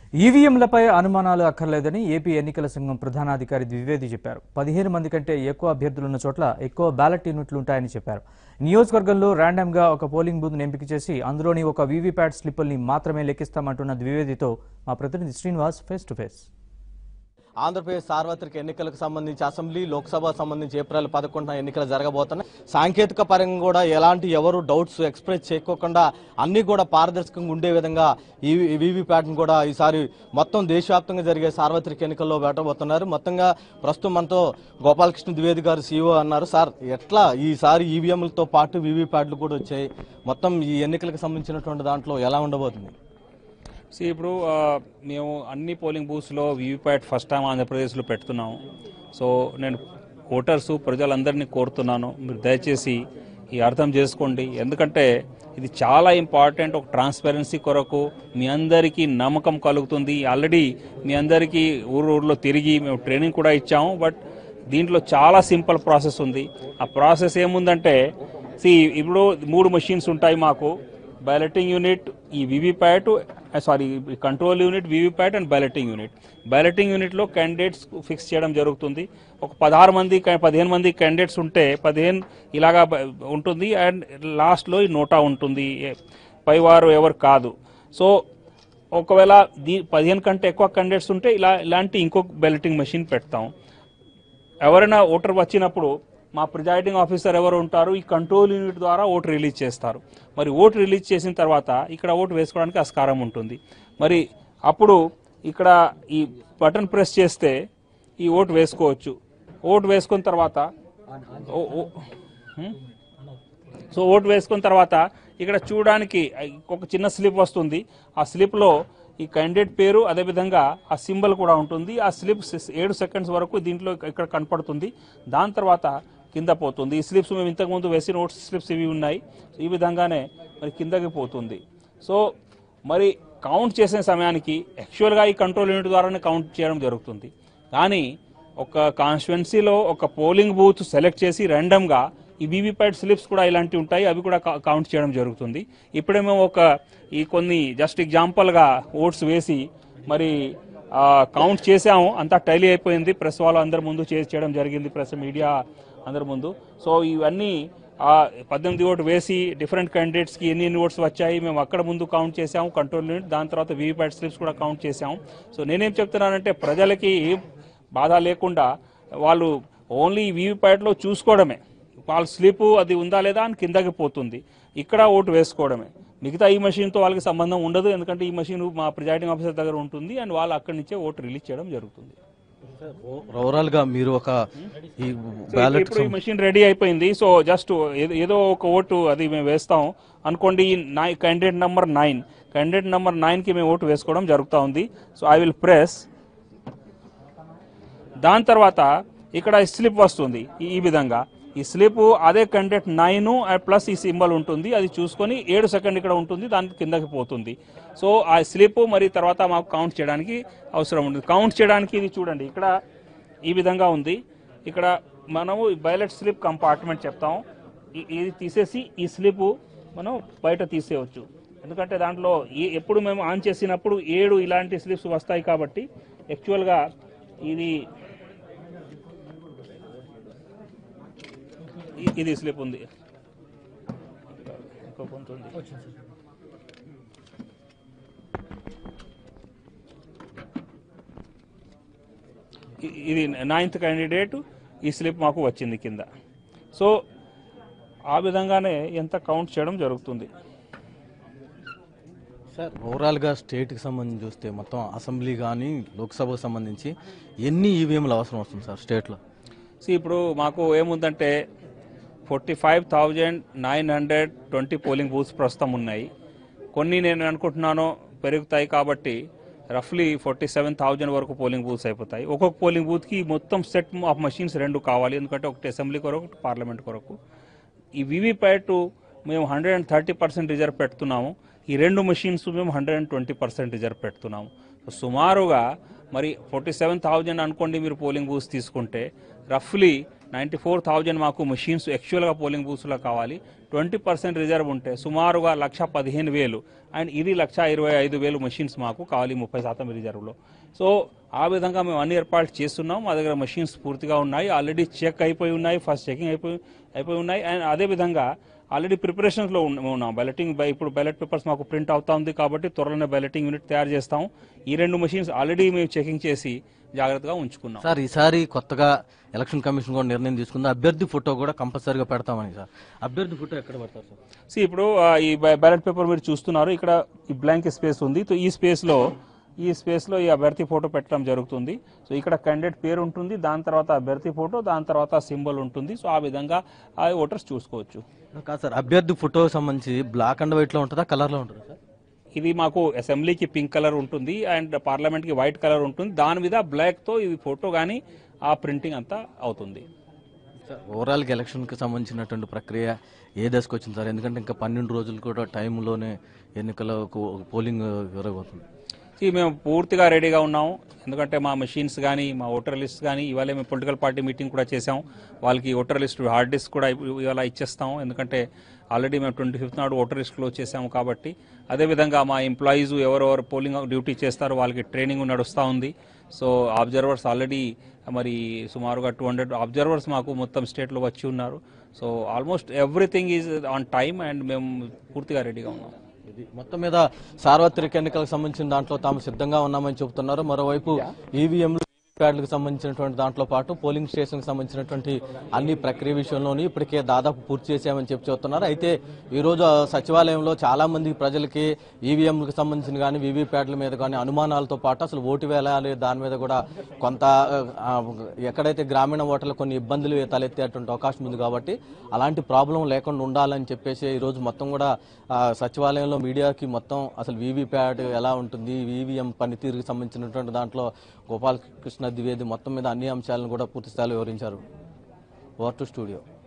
ఈవీఎంలపై అనుమానాలు అక్కర్లేదని ఏపీ ఎన్నికల సంఘం ప్రధానాధికారి ద్వివేది చెప్పారు పదిహేను మంది కంటే ఎక్కువ అభ్యర్థులున్న చోట్ల ఎక్కువ బ్యాలెట్ యూనిట్లు ఉంటాయని చెప్పారు నియోజకవర్గంలో ర్యాండమ్గా ఒక పోలింగ్ బూత్ను ఎంపిక చేసి అందులోని ఒక వీవీప్యాట్ స్లిప్పుల్ని మాత్రమే లెక్కిస్తామంటున్న ద్వివేదితో మా ప్రతినిధి Srinivas face to face Andhra Pradesh సార్వత్రిక ఎన్నికలకు సంబంధించి అసెంబ్లీ లోక్సభ సంబంధించి ఏప్రిల్ పదకొండున ఎన్నికలు జరగబోతున్నాయి సాంకేతిక పరంగా కూడా ఎలాంటి ఎవరు డౌట్స్ ఎక్స్ప్రెస్ చేయకోకుండా అన్ని కూడా పారదర్శకంగా ఉండే విధంగా ఈ వీవీప్యాట్ను కూడా ఈసారి మొత్తం దేశవ్యాప్తంగా జరిగే సార్వత్రిక ఎన్నికల్లో పెట్టబోతున్నారు మొత్తంగా ప్రస్తుతం మనతో గోపాలకృష్ణ ద్వివేది గారు సీఓ అన్నారు సార్ ఎట్లా ఈసారి ఈవీఎంలతో పాటు వీవీప్యాట్లు కూడా వచ్చాయి మొత్తం ఈ ఎన్నికలకు సంబంధించినటువంటి దాంట్లో ఎలా ఉండబోతుంది సో ఇప్పుడు ఆ, మేము అన్ని పోలింగ్ బూత్స్లో వీవీప్యాట్ ఫస్ట్ టైం ఆంధ్రప్రదేశ్లో పెడుతున్నాం సో నేను ఓటర్స్ ప్రజలందరినీ కోరుతున్నాను మీరు దయచేసి ఈ అర్థం చేసుకోండి ఎందుకంటే ఇది చాలా ఇంపార్టెంట్ ఒక ట్రాన్స్పరెన్సీ కొరకు మీ అందరికీ నమ్మకం కలుగుతుంది ఆల్రెడీ మీ అందరికీ ఊరు ఊర్లో తిరిగి మేము ట్రైనింగ్ కూడా ఇచ్చాము బట్ దీంట్లో చాలా సింపుల్ ప్రాసెస్ ఉంది ఆ ప్రాసెస్ ఏముందంటే సి ఇప్పుడు మూడు మెషిన్స్ ఉంటాయి మాకు బ్యాలెటింగ్ యూనిట్ ఈ VVPAT sorry control unit VVPAT and balloting unit balloting యూనిట్లో క్యాండిడేట్స్ ఫిక్స్ చేయడం జరుగుతుంది ఒక పదహారు మంది పదిహేను మంది క్యాండిడేట్స్ ఉంటే పదిహేను ఇలాగా బ- ఉంటుంది అండ్ లాస్ట్లో ఈ నోటా ఉంటుంది ఏ- పైవారు ఎవరు కాదు సో ఒకవేళ దీ పదిహేను కంటే ఎక్కువ క్యాండిడేట్స్ ఉంటే ఇలా ఇలాంటి ఇంకొక బ్యాలెటింగ్ మెషిన్ పెడతాం ఎవరైనా ఓటర్ వచ్చినప్పుడు మా ప్రిజైడింగ్ ఆఫీసర్ ఎవరు ఉంటారు ఈ కంట్రోల్ యూనిట్ ద్వారా ఓటు రిలీజ్ చేస్తారు మరి ఓటు రిలీజ్ చేసిన తర్వాత ఇక్కడ ఓటు వేసుకోవడానికి ఆస్కారం ఉంటుంది మరి అప్పుడు ఇక్కడ ఈ బటన్ ప్రెస్ చేస్తే ఈ ఓటు వేసుకోవచ్చు ఓటు వేసుకున్న తర్వాత ఓ- ఓ- హ్మ్? సో ఓటు వేసుకున్న తర్వాత ఇక్కడ చూడడానికి ఒక చిన్న స్లిప్ వస్తుంది ఆ స్లిప్లో ఈ క్యాండిడేట్ పేరు అదేవిధంగా ఆ సింబల్ కూడా ఉంటుంది ఆ స్లిప్ సిస్- ఏడు సెకండ్స్ వరకు దీంట్లో ఇక్కడ కనపడుతుంది దాని తర్వాత కింద పోతుంది ఈ స్లిప్స్ మేము ఇంతకుముందు వేసిన ఓట్స్ స్లిప్స్ ఇవి ఉన్నాయి ఈ విధంగానే మరి కిందకి పోతుంది సో మరి కౌంట్ చేసే సమయానికి యాక్చువల్గా ఈ కంట్రోల్ యూనిట్ ద్వారానే కౌంట్ చేయడం జరుగుతుంది కానీ ఒక కాన్స్టిట్యున్సీలో ఒక పోలింగ్ బూత్ సెలెక్ట్ చేసి ర్యాండమ్గా ఈ వీవీప్యాట్ స్లిప్స్ కూడా ఇలాంటివి ఉంటాయి అవి కూడా కా- కౌంట్ చేయడం జరుగుతుంది ఇప్పుడే మేము ఒక ఈ కొన్ని జస్ట్ ఎగ్జాంపుల్గా ఓట్స్ వేసి మరి ఆ, కౌంట్ చేసాము అంతా టైలీ అయిపోయింది ప్రెస్ వాళ్ళు అందరి ముందు చేసి చేయడం జరిగింది ప్రెస్ మీడియా అందరి ముందు సో ఇవన్నీ ఆ పద్దెనిమిది ఓటు వేసి డిఫరెంట్ క్యాండిడేట్స్కి ఎన్ని ఎన్ని ఓట్స్ వచ్చాయి మేము అక్కడ ముందు కౌంట్ చేసాము కంట్రోల్ యూనిట్ దాని తర్వాత వీవీప్యాట్ స్లిప్స్ కూడా కౌంట్ చేసాము సో నేనేం చెప్తున్నానంటే ప్రజలకి ఏం బాధ లేకుండా వాళ్ళు ఓన్లీ వీవీప్యాట్లో చూసుకోవడమే వాళ్ళ స్లిప్ అది ఉందా లేదా అని కిందకి పోతుంది ఇక్కడ ఓటు వేసుకోవడమే మిగతా ఈ మెషిన్తో వాళ్ళకి సంబంధం ఉండదు ఎందుకంటే ఈ మెషిన్ మా ప్రిజైడింగ్ ఆఫీసర్ దగ్గర ఉంటుంది అండ్ వాళ్ళు అక్కడి నుంచే ఓటు రిలీజ్ చేయడం జరుగుతుంది ఓవరాల్ గా మీరు ఒక ఈ సో బ్యాలెట్ ఇప్పుడు ఈ మెషిన్ రెడీ అయిపోయింది సో జస్ట్ ఏదో- ఏదో ఒక ఓటు అది మేము వేస్తాం అనుకోండి nine candidate number nine candidate number నైన్కి మేము ఓటు వేసుకోవడం జరుగుతూ ఉంది సో ఐ విల్ ప్రెస్ దాని తర్వాత ఇక్కడ స్లిప్ వస్తుంది ఈ- ఈ విధంగా ఈ స్లిప్ అదే కంటెంట్ నైన్ ప్లస్ ఈ సింబల్ ఉంటుంది అది చూసుకొని ఏడు సెకండ్ ఇక్కడ ఉంటుంది దాని కిందకి పోతుంది సో ఆ స్లిప్ మరి తర్వాత మాకు కౌంట్ చేయడానికి అవసరం ఉంటుంది కౌంట్ చేయడానికి ఇది చూడండి ఇక్కడ ఈ విధంగా ఉంది ఇక్కడ మనము బ్యాలెట్ స్లిప్ కంపార్ట్మెంట్ చెప్తాం ఈ- ఇది తీసేసి ఈ స్లిప్ మనం బయట తీసేయవచ్చు ఎందుకంటే దాంట్లో ఏ- ఎప్పుడు మేము ఆన్ చేసినప్పుడు ఏడు ఇలాంటి స్లిప్స్ వస్తాయి కాబట్టి యాక్చువల్గా ఇది ఇ- ఇది స్లిప్ ఉంది ఇంకో కొంత ఉంది. ఇ- ఇది నైన్త్ క్యాండిడేట్ ఈ స్లిప్ మాకు వచ్చింది కింద సో ఆ విధంగానే ఎంత కౌంట్ చేయడం జరుగుతుంది సార్ ఓవరాల్ గా స్టేట్ కి సంబంధించి చూస్తే మొత్తం అసెంబ్లీ కానీ లోక్సభకు సంబంధించి ఎన్ని ఈవీఎంలు అవసరం వస్తుంది సార్ స్టేట్ లో సో ఇప్పుడు మాకు ఏముందంటే forty five thousand nine hundred twenty polling booths ప్రస్తుతం ఉన్నాయి కొన్ని నేను అనుకుంటున్నాను పెరుగుతాయి కాబట్టి రఫ్లీ ఫార్టీ సెవెన్ థౌజండ్ వరకు పోలింగ్ బూత్స్ అయిపోతాయి ఒక్కొక్క పోలింగ్ బూత్కి మొత్తం సెట్ ఆఫ్ మషిన్స్ రెండు కావాలి ఎందుకంటే ఒకటి అసెంబ్లీ కొరకు ఒకటి పార్లమెంట్ కొరకు ఈ వీవీప్యాట్ మేము hundred and thirty percent reserve పెడుతున్నాము ఈ రెండు మెషిన్స్ మేము hundred and twenty percent reserve పెడుతున్నాము సో సుమారుగా మరి ఫార్టీ సెవెన్ థౌజండ్ అనుకోండి మీరు పోలింగ్ బూత్స్ తీసుకుంటే రఫ్లీ నైంటీ ఫోర్ థౌజండ్ మాకు మెషిన్స్ యాక్చువల్గా పోలింగ్ బూత్స్లో కావాలి ట్వంటీ పర్సెంట్ రిజర్వ్ ఉంటే సుమారుగా లక్ష పదిహేను వేలు అండ్ ఇది లక్ష ఇరవై ఐదు వేలు మెషిన్స్ మాకు కావాలి ముప్పై శాతం రిజర్వ్లో సో ఆ విధంగా మేము అన్ని ఏర్పాట్లు చేస్తున్నాం మా దగ్గర మెషిన్స్ పూర్తిగా ఉన్నాయి ఆల్రెడీ చెక్ అయిపోయి ఉన్నాయి ఫస్ట్ చెకింగ్ అయిపోయి అయిపోయి ఉన్నాయి అండ్ అదేవిధంగా ఆల్రెడీ ప్రిపరేషన్స్లో ఉన్నాం బ్యాలెటింగ్ బై ఇప్పుడు బ్యాలెట్ పేపర్స్ మాకు ప్రింట్ అవుతా ఉంది కాబట్టి త్వరలోనే బ్యాలెటింగ్ యూనిట్ తయారు చేస్తాం ఈ రెండు మెషిన్స్ ఆల్రెడీ మేము చెకింగ్ చేసి జాగ్రత్తగా ఉంచుకున్నాం సార్ ఈసారి కొత్తగా ఎలక్షన్ కమిషన్ కూడా నిర్ణయం తీసుకుంది అభ్యర్థి ఫోటో కూడా కంపల్సరీగా పెడతామని సార్ అభ్యర్థి ఫోటో ఎక్కడ పెడతారు సార్ సో ఇప్పుడు ఆ, ఈ బ్యాలెట్ పేపర్ మీరు చూస్తున్నారు ఇక్కడ ఈ బ్లాంక్ స్పేస్ ఉంది సో ఈ స్పేస్లో ఈ స్పేస్లో ఈ అభ్యర్థి ఫోటో పెట్టడం జరుగుతుంది సో ఇక్కడ క్యాండిడేట్ పేరు ఉంటుంది దాని తర్వాత అభ్యర్థి ఫోటో దాని తర్వాత సింబల్ ఉంటుంది సో ఆ విధంగా ఆ ఓటర్స్ చూసుకోవచ్చు కాదు సార్ అభ్యర్థి ఫోటో సంబంధించి బ్లాక్ అండ్ వైట్ లో ఉంటుందా కలర్ లో ఉంటుందా సార్ ఇది మాకు అసెంబ్లీకి పింక్ కలర్ ఉంటుంది అండ్ పార్లమెంట్కి వైట్ కలర్ ఉంటుంది దాని మీద బ్లాక్తో ఇది ఫోటో కానీ ఆ ప్రింటింగ్ అంతా అవుతుంది సార్ ఓవరాల్ గా ఎలక్షన్ కి సంబంధించినటువంటి ప్రక్రియ ఏ దశకు వచ్చింది సార్ ఎందుకంటే ఇంకా పన్నెండు రోజులు కూడా టైంలోనే ఎన్నికల పోలింగ్ జరగబోతుంది ఈ మేము పూర్తిగా రెడీగా ఉన్నాము ఎందుకంటే మా మెషిన్స్ కానీ మా ఓటర్ లిస్ట్ కానీ ఇవాళ మేము పొలిటికల్ పార్టీ మీటింగ్ కూడా చేసాం వాళ్ళకి ఓటర్ లిస్ట్ హార్డ్ డిస్క్ కూడా ఇవ- ఇవాళ ఇచ్చేస్తాం ఎందుకంటే ఆల్రెడీ మేము ట్వంటీ ఫిఫ్త్ నాడు ఓటర్ లిస్ట్ క్లోజ్ చేసాము కాబట్టి అదేవిధంగా మా ఎంప్లాయీస్ ఎవరెవరు పోలింగ్ డ్యూటీ చేస్తారో వాళ్ళకి ట్రైనింగ్ నడుస్తూ ఉంది సో అబ్జర్వర్స్ ఆల్రెడీ మరి సుమారుగా టూ హండ్రెడ్ అబ్జర్వర్స్ మాకు మొత్తం స్టేట్లో వచ్చి ఉన్నారు so almost everything is on time and మేము పూర్తిగా రెడీగా ఉన్నాం ఇది మొత్తం మీద సార్వత్రిక ఎన్నికలకు సంబంధించిన దాంట్లో తాము సిద్ధంగా ఉన్నామని చెబుతున్నారు మరోవైపు ఈవీఎంలు ప్యాడ్లకు సంబంధించినటువంటి దాంట్లో పాటు పోలింగ్ స్టేషన్కి సంబంధించినటువంటి అన్ని ప్రక్రియ విషయంలోని ఇప్పటికే దాదాపు పూర్తి చేశామని చెప్పి చెబుతున్నారు అయితే ఈ రోజు ఆ సచివాలయంలో చాలా మంది ప్రజలకి ఈవీఎంలకు సంబంధించిన కానీ వీవీప్యాట్ల మీద కానీ అనుమానాలతో పాటు అసలు ఓటు వేయాలి దాని మీద కూడా కొంత ఆ, ఎక్కడైతే గ్రామీణ ఓటర్లు కొన్ని ఇబ్బందులు తలెత్తేటువంటి అవకాశం ఉంది కాబట్టి అలాంటి ప్రాబ్లం లేకుండా ఉండాలని చెప్పేసి ఈ రోజు మొత్తం కూడా ఆ, సచివాలయంలో మీడియాకి మొత్తం అసలు వీవీప్యాట్ ఎలా ఉంటుంది ఈవీఎం పనితీరుకి సంబంధించినటువంటి దాంట్లో గోపాలకృష్ణ ద్వివేది మొత్తం మీద అన్ని అంశాలను కూడా పూర్తి స్థాయిలో వివరించారు ఓవర్ టు స్టూడియో